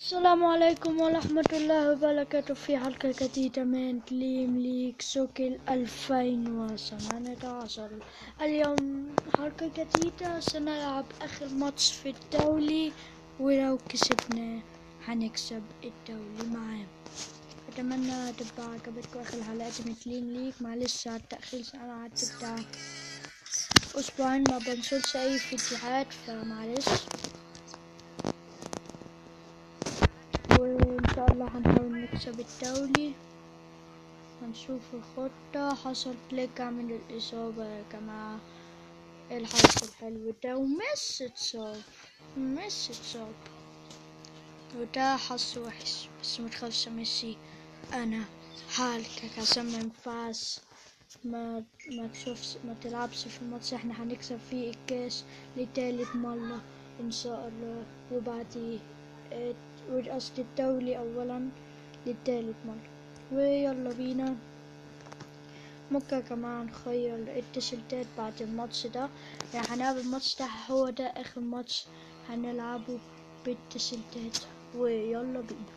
السلام عليكم ورحمة الله وبركاته في حلقة جديدة من دريم ليج سوكل 2018 اليوم حلقة جديدة سنلعب آخر ماتش في الدولي ولو كسبنا هنكسب الدولي معاه أتمنى تبقى عجبتكم آخر حلقات من دريم ليج معلش على التأخير أنا قعدت بتاع أسبوعين ما بنزلش أي فيديوهات فمعلش وإن شاء الله هنحاول نكسب الدولي هنشوف الخطة حصل بليكة من الإصابة يا جماعة الحظ الحلو ده وميسي اتصاب ميسي اتصاب وده حظ وحش بس متخافش ميسي أنا حالكك عشان ما ينفعش ما ما تشوفش ما تلعبش في الماتش احنا هنكسب فيه الكاس لتالت مرة ان شاء الله وبعديه اه، قصدي الدولي اولا للتالت مرة ويلا بينا ممكن كمان نخير التيشيرتات بعد الماتش ده يعني هنلعب الماتش ده هو ده اخر ماتش هنلعبه بالتيشيرتات ويلا بينا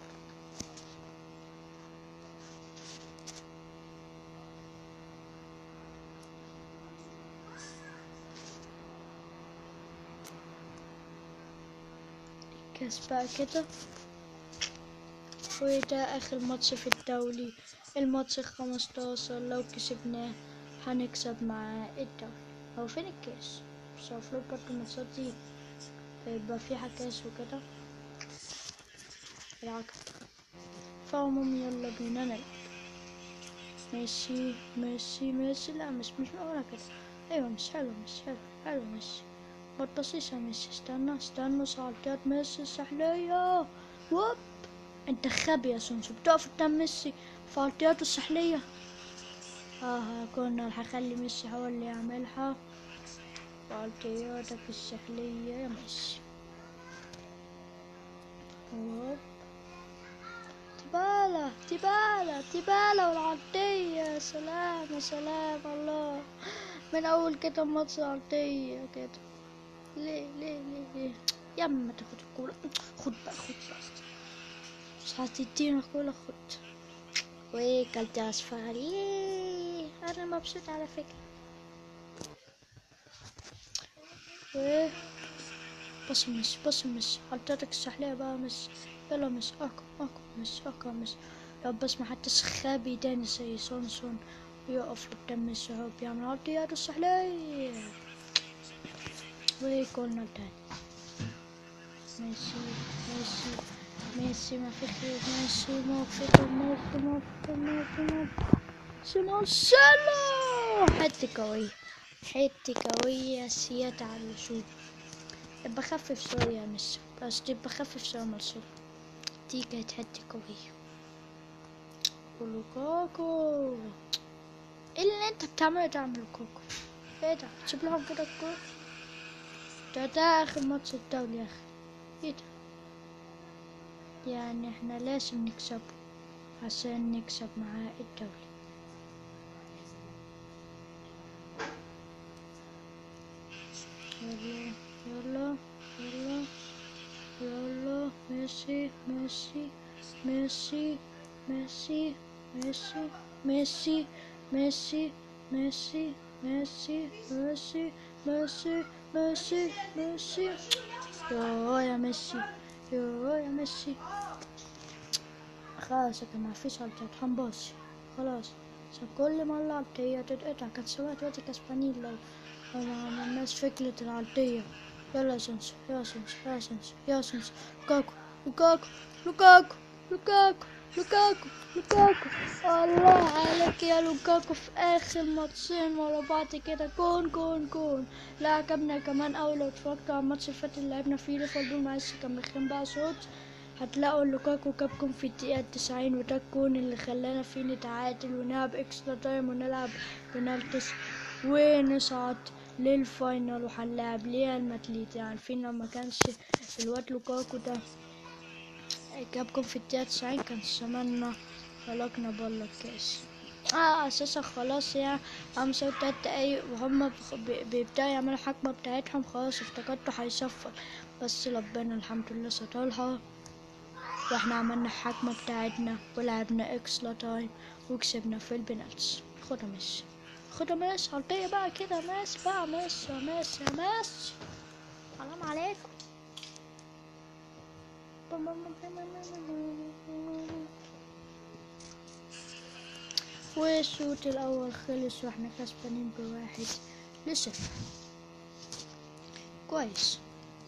كاس بقى كده وده اخر ماتش في الدولي الماتش الخمستاشر لو كسبناه هنكسب مع الدوري هو فين الكاس بس المفروض برضه الماتشات دي يبقى فيها كاس وكده العكس فعموم يلا بينا نلعب ميسي ميسي ميسي لا مش مش معقولة كده ايوه مش حلو مش حلو حلو ميسي ما تبصيش يا ميسي استنى استنى سالتات ميسي السحلية ووب انت خبي يا سونسو بتقف قدام ميسي فالتياته السحلية اه كنا هخلي ميسي هو اللي يعملها فالتياتك السحلية يا ميسي ووب تبالة تبالة تبالة والعرضية يا سلام يا سلام الله من أول كده ماتش عرضية كده ليه ليه ليه ليه يا عم ما تاخد الكورة خد بقى خد بقى مش هتدينا الكورة خد وكلت أصفر ييه أنا مبسوط على فكرة و بص مس بص مس حطيتك السحلية بقى مس يلا مس أكو أكو مس أكو مس لو بس ما حتى خابي داني زي سونسون ويقف قدام مس وهو بيعمل عرضيات السحلية وقلنا تاني ميسي ميسي ميسي ما في خير ميسي ما في خير ما في ما في ما في ما في مارسيلو حتة قوية حتة قوية سيادة على الوصول ابقى خفف شوية يا ميسي بس تبقى خفف شوية مارسيلو دي كانت حتة قوية ولوكاكو ايه اللي انت بتعمله ده يا عم لوكاكو ايه ده تسيب لهم كده الكورة ده ده اخر ماتش الدولي يا اخي ايه ده يعني احنا لازم نكسبه عشان نكسب معاه الدولي يلا يلا يلا يلا ميسي ميسي ميسي ميسي ميسي ميسي ميسي ميسي ميسي ميسي ميسي ميسي ميسي يا يا ميسي يا يا ميسي خلاص يا جماعة مفيش غلطات هنباصي خلاص عشان كل مرة العرضية تتقطع كانت سواء دلوقتي كسبانين لو لو ما عملناش فكرة العرضية يلا يا سنسو يا سنسو يا سنسو يا سنسو لوكاكو لوكاكو لوكاكو لوكاكو لوكاكو لوكاكو الله عليك يا لوكاكو في اخر ماتشين ورا بعض كده جون جون جون لا عجبنا كمان اول لو اتفرجتوا على الماتش اللي فات اللي لعبنا فيه ليفربول معلش كان مخين بقى صوت هتلاقوا لوكاكو جاب جون في الدقيقة التسعين وده الجون اللي خلانا فيه نتعادل ونلعب اكسترا تايم ونلعب بنالتس ونصعد للفاينل وهنلعب ريال مدريد يعني عارفين لو ما كانش الواد لوكاكو ده جاب جون في الدقيقة 90 كان زماننا خلقنا بره الكاس اه اساسا خلاص يعني خمسة وتلات دقايق وهم بخ- بي- بيبدأوا يعملوا الحكمة بتاعتهم خلاص افتكرته هيصفر بس ربنا الحمد لله سترها واحنا عملنا الحكمة بتاعتنا ولعبنا اكسترا تايم وكسبنا في البنالتس خدها ميسي خدها ميسي عطية بقى كده ميسي بقى ميسي يا ميسي يا ميسي حرام عليكم والشوط الأول خلص واحنا كسبانين بواحد لصفر كويس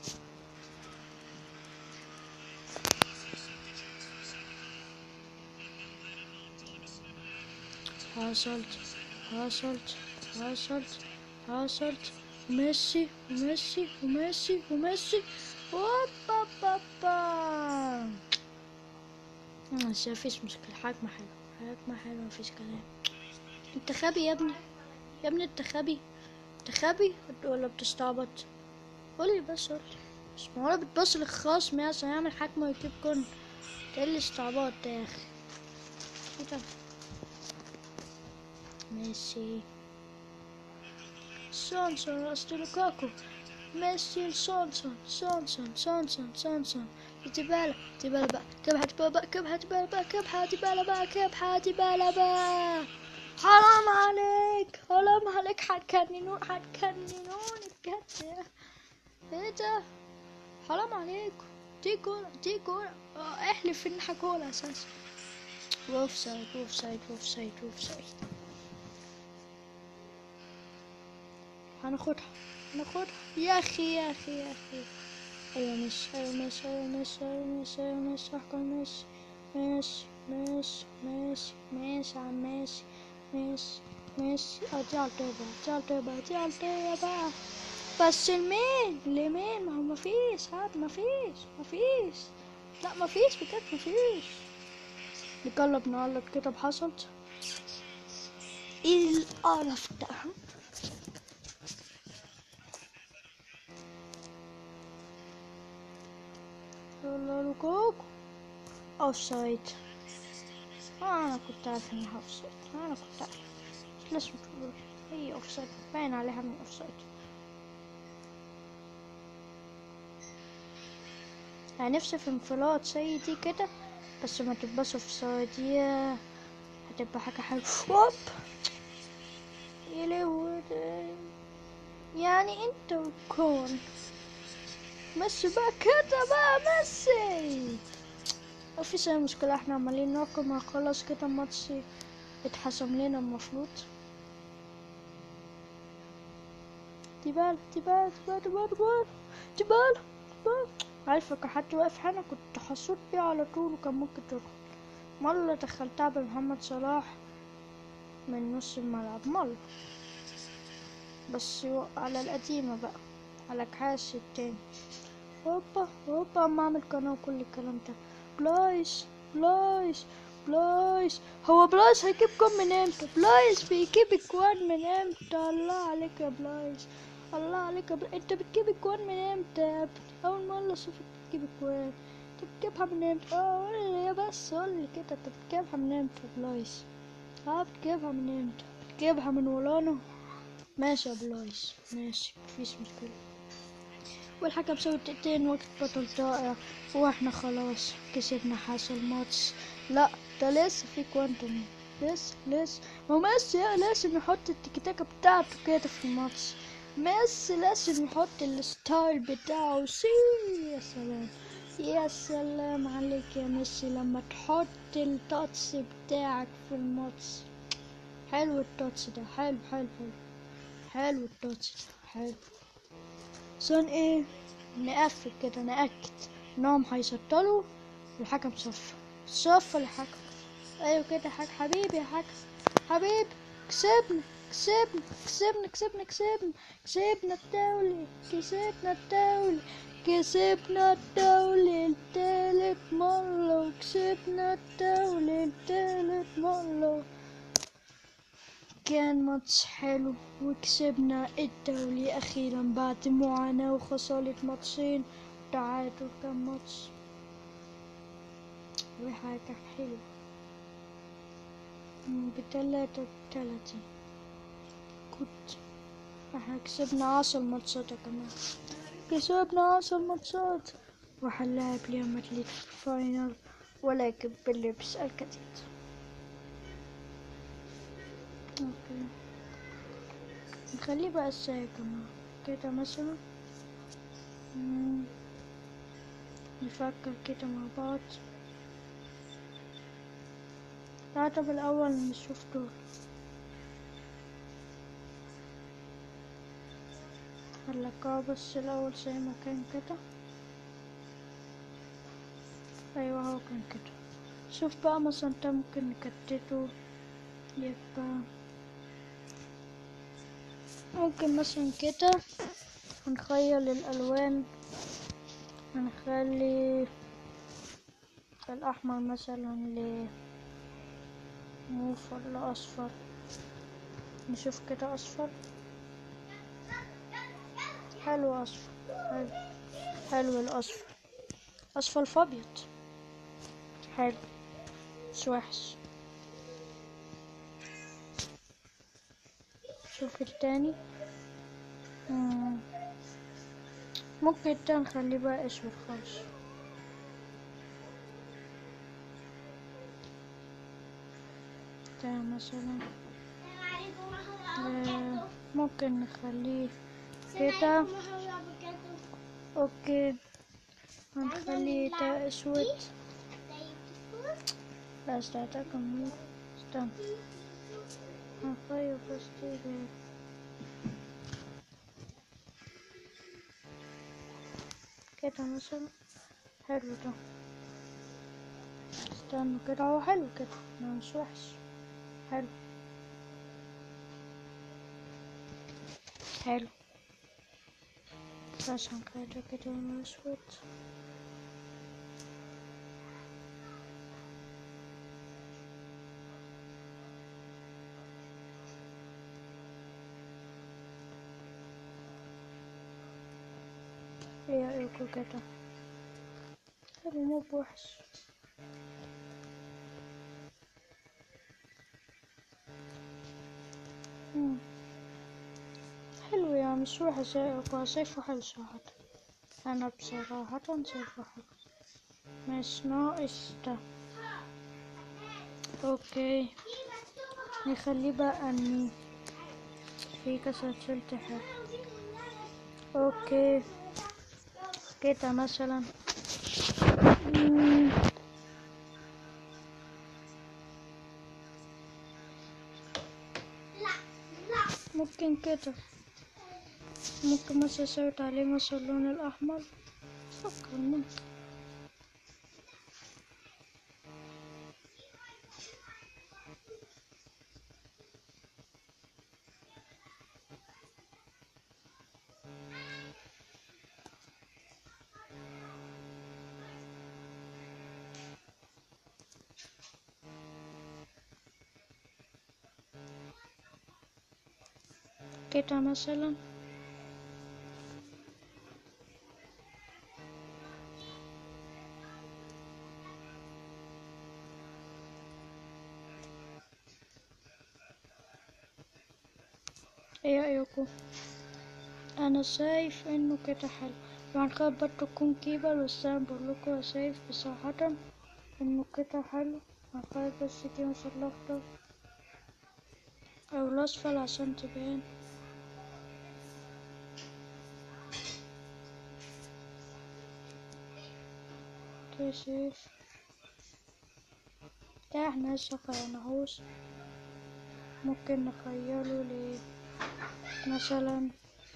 حصلت حصلت حصلت حصلت ميسي وميسي وميسي وميسي اوبا بابا بس مفيش مشكلة حكمة حلوة حكمة حلوة مفيش كلام انت غبي يا ابني يا ابني انت غبي انت غبي ولا بتستعبط قولي بس قولي مش معقولة بتبص للخصم يا عشان يعمل حكمة ويجيب جون ده اللي استعباط ده يا اخي ايه ده ميسي سونسون راس لوكاكو ميسي سونسون سونسون سونسون سونسون ديبالا ديبالا بقى كبحة ديبالا بقى كبحة ديبالا بقى كبحة ديبالا بقى كبحة ديبالا بقى حرام عليك حرام عليك هتكننون هتكننون بجد ايه ده حرام عليكم دي كورة دي كورة اه احلف انها كورة اساسا اوف سايد اوف سايد اوف سايد اوف سايد هناخدها هناخدها يا اخي يا اخي يا اخي ايوه ميسي ايوه ميسي ايوه ميسي ايوه ميسي ايوه ميسي احكم ميسي ميسي ميسي ميسي ميسي عم ميسي ميسي ميسي اه دي عالطيبة دي عالطيبة دي عالطيبة بس لمين لمين ما هو مفيش هاد مفيش مفيش لا مفيش بجد مفيش نقلب نقلب كده بحصلت ايه القرف ده يلا لوكاكو اوف سايد انا كنت عارف انها اوف سايد انا كنت عارف لازم تقول هي اوف سايد باين عليها من اوف سايد يعني نفسي في انفراد زي دي كده بس ما تبقاش اوف سايد يا هتبقى حاجة حلوة هوب يا لهوي يعني انت وكون ميسي بقى كده بقى ميسي مفيش اي مشكلة احنا عمالين نحكم خلاص كده الماتش اتحسم لنا المفروض ديبالا ديبالا ديبالا ديبالا ديبالا ديبالا ديبالا عارفة كان حد واقف هنا كنت حصوت بيه على طول وكان ممكن تدخل مرة دخلتها بمحمد صلاح من نص الملعب مرة بس على القديمة بقى على كاس التاني هوبا هوبا اما اعمل قناة وكل الكلام ده بلايس بلايس بلايس هو بلايس هيجيب جون من امتى بلايس بيجيب اجوان من امتى الله عليك يا بلايس الله عليك يا بلايس انت بتجيب اجوان من امتى يا ابني اول مرة اشوفك بتجيب اجوان انت بتجيبها من امتى اه قولي يا بس قولي كده انت بتجيبها من امتى يا بلايس اه بتجيبها من امتى بتجيبها من ولانو ماشي يا بلايس ماشي مفيش مشكلة والحكم سوى دقيقتين وقت بطل ضائع واحنا خلاص كسبنا حاصل ماتش لا ده لسه في كوانتم لسه لسه ما هو ميسي لازم يحط التيكي بتاعته كده في الماتش ميسي لازم يحط الستايل بتاعه سي يا سلام يا سلام عليك يا ميسي لما تحط التاتش بتاعك في الماتش حلو التاتش ده حلو حلو حلو حلو التاتش ده حلو عشان ايه نقفل كده نأكد انهم هيسطلوا الحكم صفر صفر الحكم ايوه كده حاج حبيبي يا حكم حبيبي كسبنا كسبنا كسبنا كسبنا كسبنا كسبنا الدولي كسبنا الدولي كسبنا الدولي التالت مرة وكسبنا الدولي التالت مرة كان ماتش حلو وكسبنا الدولي أخيرا بعد معاناة وخسارة ماتشين تعادل كان ماتش وحاجة حلوة بتلاتة وتلاتين كنت احنا كسبنا عشر ماتشات يا كمان كسبنا عشر ماتشات وهنلاعب ريال مدريد في الفاينل ولكن باللبس الجديد اوكي نخليه بقى ازاي يا جماعة كده مثلا مم. نفكر كده مع بعض تعال طب الأول نشوف دول هنلقاه بس الأول زي ما كان كده أيوة هو كان كده شوف بقى مثلا ده ممكن نكتته يبقى ممكن مثلا كده هنخيل الألوان هنخلي الأحمر مثلا لموف ولا أصفر نشوف كده أصفر حلو أصفر حلو حلو الأصفر أصفر فأبيض حلو مش وحش شوف التاني مم. ممكن التاني نخليه بقى اسود خالص ده مثلا آه، ممكن نخليه كده اوكي هنخليه ده اسود بس ده ده كمان استنى هنخليه بس كده كده مثلا حلو ده استنى كده هو حلو كده ما مش وحش حلو حلو بس هنخليه كده لونه اسود ايه رأيكم كده حلو مو بوحش مم. حلو يا مش وحش هو شايفه حلو صراحة أنا بصراحة شايفه حلو مش ناقص ده أوكي نخليه بقى أني في كسر شلت حلو أوكي كده مثلا مم. ممكن كده ممكن مثلا أسوي عليه مثلا اللون الأحمر فكر ممكن كده مثلا ايه رأيكم انا شايف انه كده حلو يعني خير برضه تكون كيبر بس انا بقولكوا أنا شايف بصراحة انه كده حلو هنخير بس دي مثلا الاخضر او الاصفر عشان تبان كده شايف ده احنا لسه خيرناهوش ممكن نخيله ل مثلا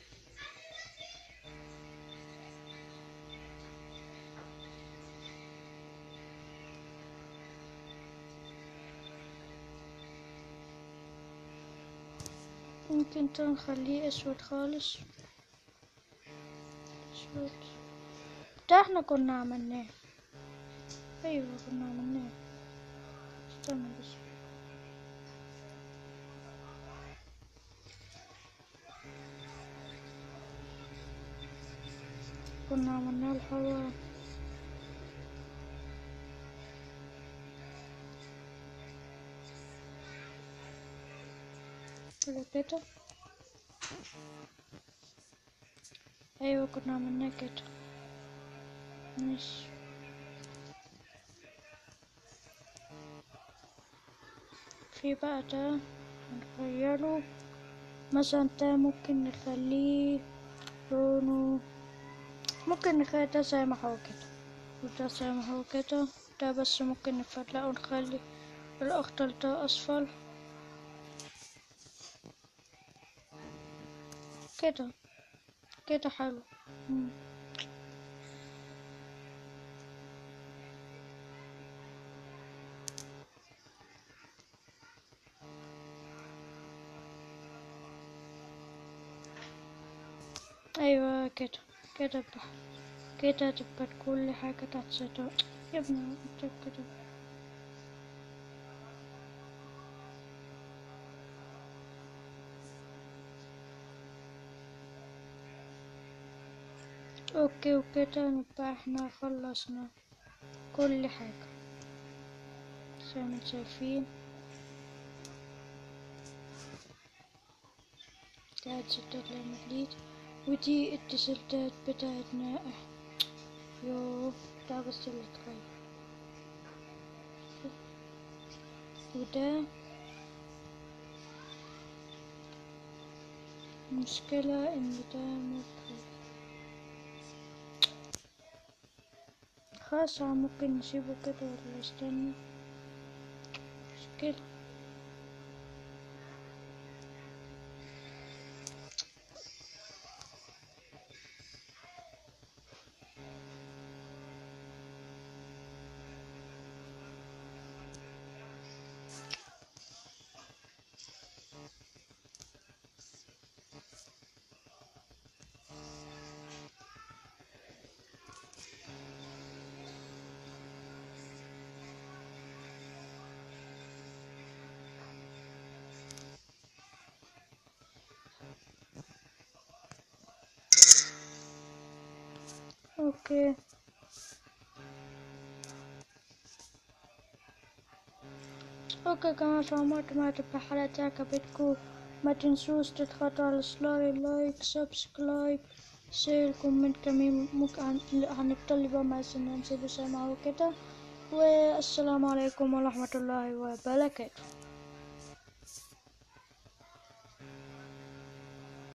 ممكن ده نخليه اسود خالص اسود ده احنا كنا عملناه ايوه كنا عملناه استنى بس كنا عملناه الحوار كده كده ايوه كنا عملناه كده ماشي في بقى ده نغيره مثلا ده ممكن نخليه لونه ممكن نخلي ده زي ما هو كده وده زي ما هو كده ده بس ممكن نفرقه ونخلي الأخضر ده أصفر كده كده حلو مم. أيوة كده كده بقى كده تبقى كل حاجة تحت سيطرة يا ابني انت كده اوكي وكده نبقى احنا خلصنا كل حاجة زي ما انتم شايفين ده ستات المجليد ودي التيشيرتات بتاعتنا يو ده بس اللي اتغير وده المشكلة ان ده متغير خلاص ممكن نسيبه كده ولا استنى مشكلة اوكي اوكي يا جماعة فهمت ما تبقى حلقتي عجبتكم ما تنسوش تضغطوا على زرار لايك سبسكرايب شير كومنت كمان ممكن هن- هنضطر بقى ما نسيبه زي ما هو كده والسلام عليكم ورحمة الله وبركاته